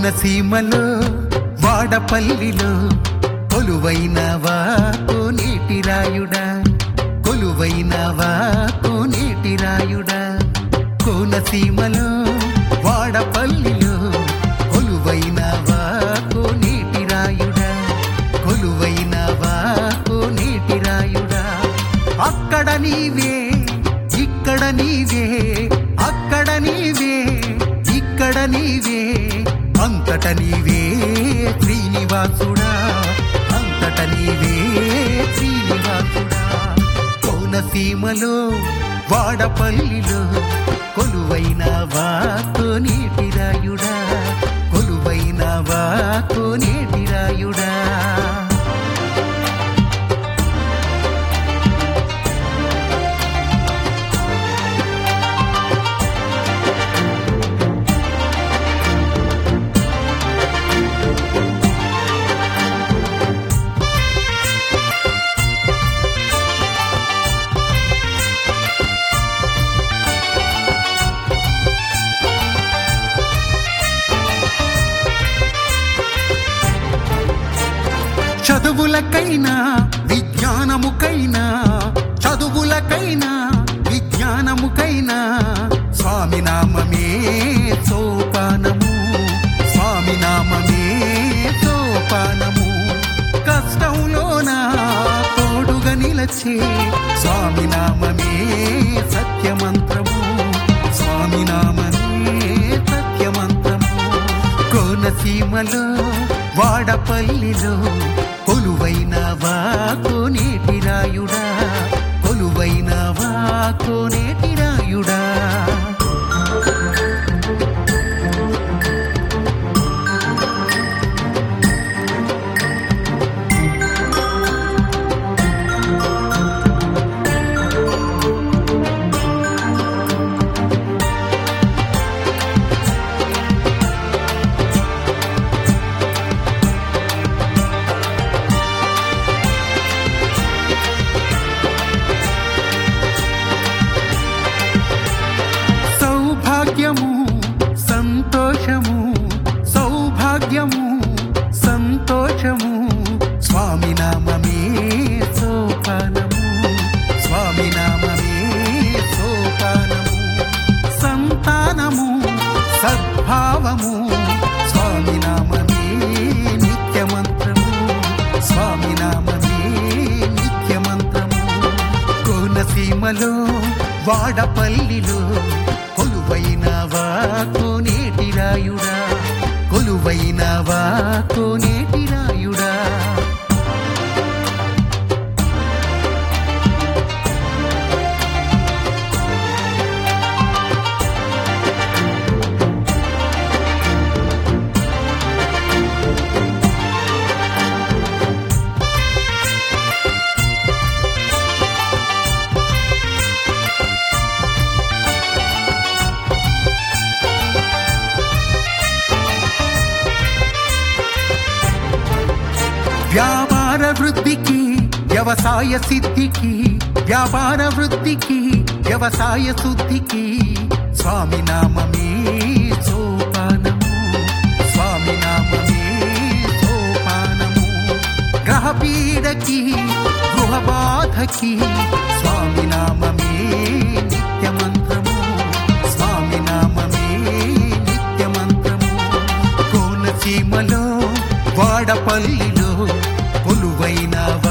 కోనసీమలో వాడపల్లిలో కొలువైనవా కోనేటి రాయుడా కొలువైనవా కోనేటి రాయుడా కోనసీమలో వాడపల్లిలో కొలువైనవా కోనేటి రాయుడా కొలువైనవా కోనేటి రాయుడా అక్కడ నీవే ఇక్కడ నీవే అక్కడ నీవే ఇక్కడ నీవే అంతట నీవే శ్రీనివాసుడా అంతట నీవే శ్రీనివాసుడా కోనసీమలో వాడపల్లిలో కొలువైన వాకోనేటి రాయుడా కొలువైన వాకోనేటి రాయుడా చదువులకైనా విజ్ఞానముకైనా చదువులకైనా విజ్ఞానముకైనా స్వామి నామమే సోపానము స్వామి నామమే సోపానము కష్టంలోన తోడుగా నిలచే స్వామి నామమే సత్యమంత్రము స్వామి నామమే సత్యమంత్రము కోనసీమలో వాడపల్లిలో కొలువైన వాకోనేటి రాయుడా కొలువైన వాకోనేటి రాయుడా సౌభాగ్యము సంతోషము సౌభాగ్యము సంతోషము స్వామి నామమే సోపానము స్వామి నామమే సోపానము సంతానము సద్భావము స్వామి నామమే నిత్యమంత్రము స్వామి నామమే నిత్యమంత్రము కోనసీమలో వాడపల్లిలో కొలువైనవా కోనేటి రాయుడా కొలువైనవా కోనేటి రాయుడా వ్యాపార వృద్ధికి వ్యవసాయ సిద్ధికి వ్యాపార వృద్ధికి వ్యవసాయ శుద్ధికి స్వామి నామమే సోపానము స్వామి నామమే సోపానము గ్రహ పీడకి గృహ బాధకి స్వామి నామమే నిత్యమంత్రము స్వామి నామమే నిత్యమంత్రము కోనసీమలో వాడపల్లిలో కొలువైన